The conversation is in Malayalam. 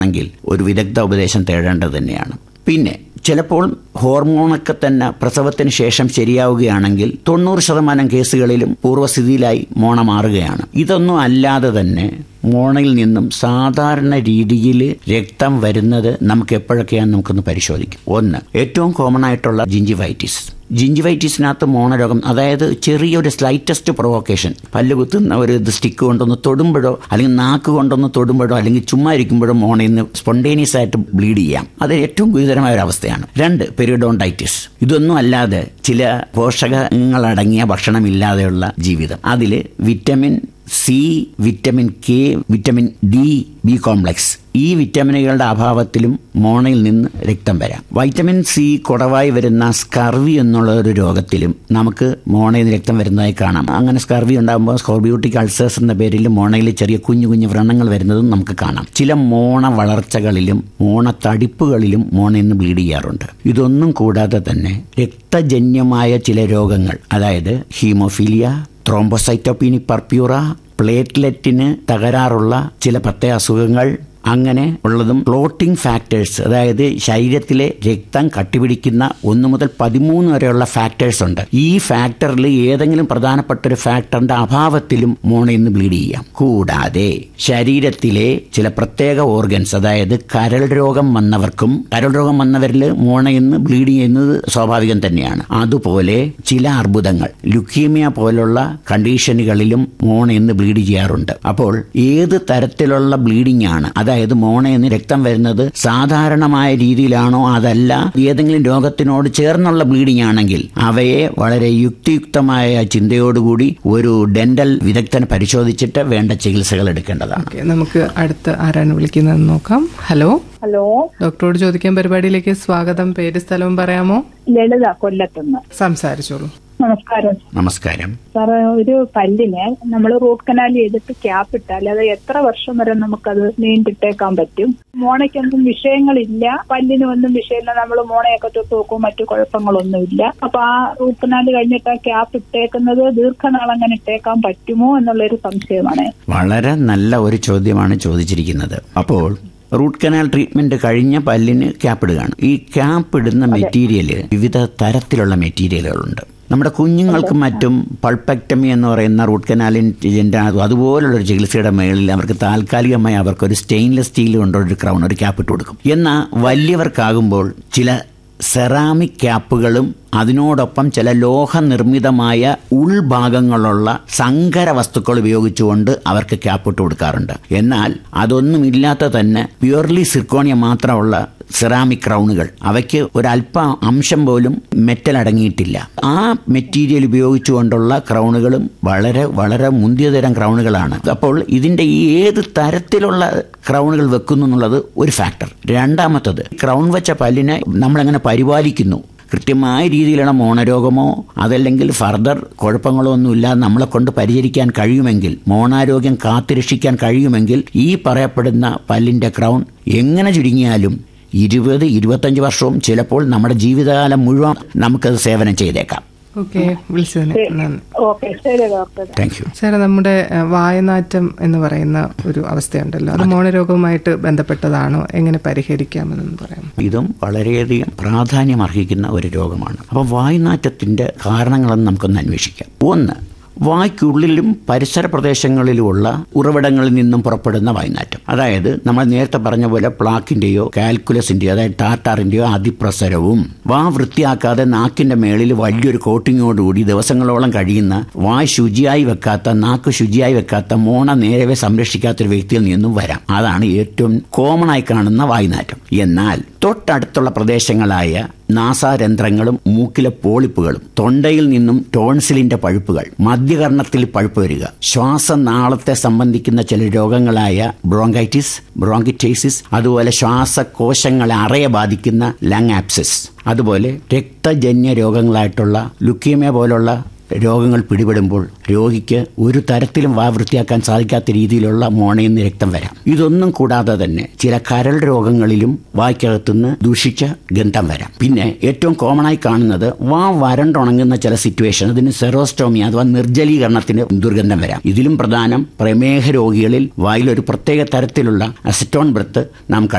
എങ്കിൽ ഒരു വിദഗ്ധ ഉപദേശം തേടേണ്ടത് തന്നെയാണ് പിന്നെ ചിലപ്പോൾ ഹോർമോണൊക്കെ തന്നെ പ്രസവത്തിന് ശേഷം ശരിയാവുകയാണെങ്കിൽ തൊണ്ണൂറ് ശതമാനം കേസുകളിലും പൂർവ്വസ്ഥിതിയിലായി മോണ മാറുകയാണ് ഇതൊന്നും അല്ലാതെ തന്നെ മോണയിൽ നിന്നും സാധാരണ രീതിയിൽ രക്തം വരുന്നത് നമുക്ക് എപ്പോഴൊക്കെയാണെന്ന് നമുക്കൊന്ന് പരിശോധിക്കാം ഒന്ന് ഏറ്റവും കോമൺ ആയിട്ടുള്ള ജിഞ്ചിവൈറ്റിസ് ജിഞ്ചിവൈറ്റിസിനകത്ത് മോണരോഗം അതായത് ചെറിയൊരു സ്ലൈറ്റസ്റ്റ് പ്രൊവോക്കേഷൻ പല്ല് കുത്തുന്ന ഒരു ഇത് സ്റ്റിക്ക് കൊണ്ടൊന്ന് തൊടുമ്പോഴോ അല്ലെങ്കിൽ നാക്ക് കൊണ്ടൊന്ന് തൊടുമ്പോഴോ അല്ലെങ്കിൽ ചുമ്മാ ഇരിക്കുമ്പോഴോ മോണയിൽ നിന്ന് സ്പോണ്ടേനിയസ് ആയിട്ട് ബ്ലീഡ് ചെയ്യാം അത് ഏറ്റവും ഗുരുതരമായ ഒരു അവസ്ഥയാണ് രണ്ട് പെരിഡോണ്ടൈറ്റിസ് ഇതൊന്നും അല്ലാതെ ചില പോഷകങ്ങളടങ്ങിയ ഭക്ഷണമില്ലാതെയുള്ള ജീവിതം അതിൽ vitamin C vitamin K vitamin D B complex ഈ വിറ്റമിനുകളുടെ അഭാവത്തിലും മോണയിൽ നിന്ന് രക്തം വരാം വൈറ്റമിൻ സി കുറവായി വരുന്ന സ്കർവി എന്നുള്ള ഒരു രോഗത്തിലും നമുക്ക് മോണയിൽ നിന്ന് രക്തം വരുന്നതായി കാണാം അങ്ങനെ സ്കർവി ഉണ്ടാകുമ്പോൾ സ്കോർബിയോട്ടിക് അൾസേഴ്സ് എന്ന പേരിൽ മോണയിൽ ചെറിയ കുഞ്ഞു കുഞ്ഞു വ്രണങ്ങൾ വരുന്നതും നമുക്ക് കാണാം ചില മോണ വളർച്ചകളിലും മോണ തടിപ്പുകളിലും മോണയിൽ നിന്ന് ബ്ലീഡ് ചെയ്യാറുണ്ട് ഇതൊന്നും കൂടാതെ തന്നെ രക്തജന്യമായ ചില രോഗങ്ങൾ അതായത് ഹീമോഫീലിയ ത്രോംബോസൈറ്റോപീനി പർപ്യൂറ പ്ലേറ്റ്ലെറ്റിന് തകരാറുള്ള ചില പ്രത്യേക അസുഖങ്ങൾ അങ്ങനെ ഉള്ളതും ക്ലോട്ടിംഗ് ഫാക്ടേഴ്സ് അതായത് ശരീരത്തിലെ രക്തം കട്ടിപിടിക്കുന്ന ഒന്ന് മുതൽ പതിമൂന്ന് വരെയുള്ള ഫാക്ടേഴ്സ് ഉണ്ട് ഈ ഫാക്ടറിൽ ഏതെങ്കിലും പ്രധാനപ്പെട്ട ഒരു ഫാക്ടറിന്റെ അഭാവത്തിലും മോണയിൽ നിന്ന് ബ്ലീഡ് ചെയ്യാം കൂടാതെ ശരീരത്തിലെ ചില പ്രത്യേക ഓർഗൻസ് അതായത് കരൾ രോഗം വന്നവർക്കും കരൾ രോഗം വന്നവരിൽ മോണയിൽ നിന്ന് ബ്ലീഡ് ചെയ്യുന്നത് സ്വാഭാവികം തന്നെയാണ് അതുപോലെ ചില അർബുദങ്ങൾ ലുക്കീമിയ പോലുള്ള കണ്ടീഷനുകളിലും മോണയിൽ നിന്ന് ബ്ലീഡ് ചെയ്യാറുണ്ട് അപ്പോൾ ഏത് തരത്തിലുള്ള ബ്ലീഡിംഗ് ആണ് അതായത് മോണയിൽ നിന്ന് രക്തം വരുന്നത് സാധാരണമായ രീതിയിലാണോ അതല്ല ഏതെങ്കിലും രോഗത്തിനോട് ചേർന്നുള്ള ബ്ലീഡിംഗ് ആണെങ്കിൽ അവയെ വളരെ യുക്തിയുക്തമായ ചിന്തയോടുകൂടി ഒരു ഡെന്റൽ വിദഗ്ധനെ പരിശോധിച്ചിട്ട് വേണ്ട ചികിത്സകൾ എടുക്കേണ്ടതാണ് ഓക്കെ നമുക്ക് അടുത്ത ആരാണ് വിളിക്കുന്നതെന്ന് നോക്കാം ഹലോ ഹലോ ഡോക്ടറോട് ചോദിക്കാൻ പരിപാടിയിലേക്ക് സ്വാഗതം പേര് സ്ഥലവും പറയാമോ ലളിത കൊല്ലത്തുനിന്ന് സംസാരിച്ചോളൂ നമസ്കാരം നമസ്കാരം സാറ് ഒരു പല്ലിന് നമ്മൾ റൂട്ട് കനാൽ ചെയ്തിട്ട് ക്യാപ്പ് ഇട്ടാൽ അത് എത്ര വർഷം വരെ നമുക്കത് നീണ്ടിട്ടേക്കാൻ പറ്റും മോണയ്ക്കൊന്നും വിഷയങ്ങളില്ല പല്ലിനും ഒന്നും വിഷയമില്ല നമ്മൾ മോണയൊക്കെ തൊട്ട് നോക്കും മറ്റു കുഴപ്പങ്ങളൊന്നുമില്ല അപ്പൊ ആ റൂട്ട് കനാൽ കഴിഞ്ഞിട്ട് ആ ക്യാപ്പ് ഇട്ടേക്കുന്നത് ദീർഘനാൾ അങ്ങനെ ഇട്ടേക്കാൻ പറ്റുമോ എന്നുള്ളൊരു സംശയമാണ് വളരെ നല്ല ഒരു ചോദ്യമാണ് ചോദിച്ചിരിക്കുന്നത് അപ്പോൾ റൂട്ട് കനാൽ ട്രീറ്റ്മെന്റ് കഴിഞ്ഞ പല്ലിന് ക്യാപ്പ് ഇടുകയാണ് ഈ ക്യാപ്പ് ഇടുന്ന മെറ്റീരിയൽ വിവിധ തരത്തിലുള്ള മെറ്റീരിയലുകളുണ്ട് നമ്മുടെ കുഞ്ഞുങ്ങൾക്ക് മറ്റും പൾപ്പക്ടമി എന്ന് പറയുന്ന റൂട്ട് കനാലിൻ്റെ അതുപോലുള്ള ഒരു ചികിത്സയുടെ മേളിൽ അവർക്ക് താൽക്കാലികമായി അവർക്കൊരു സ്റ്റെയിൻലെസ് സ്റ്റീൽ കൊണ്ടൊരു ക്രൗൺ ഒരു ക്യാപ്പ് ഇട്ട് കൊടുക്കും എന്നാൽ വലിയവർക്കാകുമ്പോൾ ചില സെറാമിക് ക്യാപ്പുകളും അതിനോടൊപ്പം ചില ലോഹനിർമ്മിതമായ ഉൾഭാഗങ്ങളുള്ള സങ്കര വസ്തുക്കൾ ഉപയോഗിച്ചുകൊണ്ട് അവർക്ക് ക്യാപ്പിട്ട് കൊടുക്കാറുണ്ട് എന്നാൽ അതൊന്നുമില്ലാത്ത തന്നെ പ്യുവർലി സിർക്കോണിയ മാത്രമുള്ള സെറാമിക് ക്രൗണുകൾ അവയ്ക്ക് ഒരല്പ അംശം പോലും മെറ്റൽ അടങ്ങിയിട്ടില്ല ആ മെറ്റീരിയൽ ഉപയോഗിച്ചുകൊണ്ടുള്ള ക്രൗണുകളും വളരെ വളരെ മുന്തിയ തരം ക്രൗണുകളാണ് അപ്പോൾ ഇതിന്റെ ഈ ഏത് തരത്തിലുള്ള ക്രൗണുകൾ വെക്കുന്നു എന്നുള്ളത് ഒരു ഫാക്ടർ രണ്ടാമത്തത് ക്രൗൺ വെച്ച പല്ലിനെ നമ്മളെങ്ങനെ പരിപാലിക്കുന്നു കൃത്യമായ രീതിയിലുള്ള മോണരോഗമോ അതല്ലെങ്കിൽ ഫർദർ കുഴപ്പങ്ങളോ ഒന്നുമില്ലാതെ നമ്മളെ കൊണ്ട് പരിചരിക്കാൻ കഴിയുമെങ്കിൽ മോണാരോഗ്യം കാത്തുരക്ഷിക്കാൻ കഴിയുമെങ്കിൽ ഈ പറയപ്പെടുന്ന പല്ലിന്റെ ക്രൗൺ എങ്ങനെ ചുരുങ്ങിയാലും ഇരുപത് ഇരുപത്തഞ്ച് വർഷവും ചിലപ്പോൾ നമ്മുടെ ജീവിതകാലം മുഴുവൻ നമുക്കത് സേവനം ചെയ്തേക്കാം ഓക്കെ വിളിച്ചതിന് നന്ദി ഓക്കെ ശരി ഡോക്ടർ താങ്ക് യു സാറേ നമ്മുടെ ഏഹ്, വായനാറ്റം എന്ന് പറയുന്ന ഒരു അവസ്ഥയുണ്ടല്ലോ അത് മോണരോഗവുമായിട്ട് ബന്ധപ്പെട്ടതാണോ എങ്ങനെ പരിഹരിക്കാമെന്നൊന്ന് പറയാം ഇതും വളരെയധികം പ്രാധാന്യം അർഹിക്കുന്ന ഒരു രോഗമാണ് അപ്പോൾ വായുനാറ്റത്തിന്റെ കാരണങ്ങളെന്ന് നമുക്കൊന്ന് അന്വേഷിക്കാം ഒന്ന് വായ്ക്കുള്ളിലും പരിസര പ്രദേശങ്ങളിലുമുള്ള ഉറവിടങ്ങളിൽ നിന്നും പുറപ്പെടുന്ന വായുനാറ്റം അതായത് നമ്മൾ നേരത്തെ പറഞ്ഞ പോലെ പ്ലാക്കിന്റെയോ കാൽക്കുലസിന്റെയോ അതായത് ടാറ്റാറിന്റെയോ അതിപ്രസരവും വാ വൃത്തിയാക്കാതെ നാക്കിന്റെ മേളിൽ വലിയൊരു കോട്ടിങ്ങോടുകൂടി ദിവസങ്ങളോളം കഴിയുന്ന വായ് ശുചിയായി വെക്കാത്ത നാക്ക് ശുചിയായി വെക്കാത്ത മോണ നേരവെ സംരക്ഷിക്കാത്ത ഒരു വ്യക്തിയിൽ നിന്നും വരാം അതാണ് ഏറ്റവും കോമൺ ആയി കാണുന്ന വായുനാറ്റം എന്നാൽ തൊട്ടടുത്തുള്ള പ്രദേശങ്ങളായ നാസാരന്ധ്രങ്ങളും മൂക്കിലെ പോളിപ്പുകളും തൊണ്ടയിൽ നിന്നും ടോൺസിലിന്റെ പഴുപ്പുകൾ മധ്യകർണത്തിൽ പഴുപ്പ് വരിക ശ്വാസനാളത്തെ സംബന്ധിക്കുന്ന ചില രോഗങ്ങളായ ബ്രോങ്കൈറ്റിസ് ബ്രോങ്കിറ്റൈസിസ് അതുപോലെ ശ്വാസകോശങ്ങളെ അറയെ ബാധിക്കുന്ന ലങ് ആപ്സിസ് അതുപോലെ രക്തജന്യ രോഗങ്ങളായിട്ടുള്ള ലുക്കീമിയ പോലുള്ള രോഗങ്ങൾ പിടിപെടുമ്പോൾ രോഗിക്ക് ഒരു തരത്തിലും വാ വൃത്തിയാക്കാൻ സാധിക്കാത്ത രീതിയിലുള്ള മോണയിൽ നിന്ന് രക്തം വരാം ഇതൊന്നും കൂടാതെ തന്നെ ചില കരൾ രോഗങ്ങളിലും വായ്ക്കകത്തുനിന്ന് ദൂഷിച്ച ഗന്ധം വരാം പിന്നെ ഏറ്റവും കോമൺ ആയി കാണുന്നത് വാ വരണ്ടുണങ്ങുന്ന ചില സിറ്റുവേഷൻ അതിന് സെറോസ്റ്റോമി അഥവാ നിർജ്ജലീകരണത്തിന് ദുർഗന്ധം വരാം ഇതിലും പ്രധാനം പ്രമേഹ രോഗികളിൽ വായിൽ ഒരു പ്രത്യേക തരത്തിലുള്ള അസിറ്റോൺ ബ്രത്ത് നാം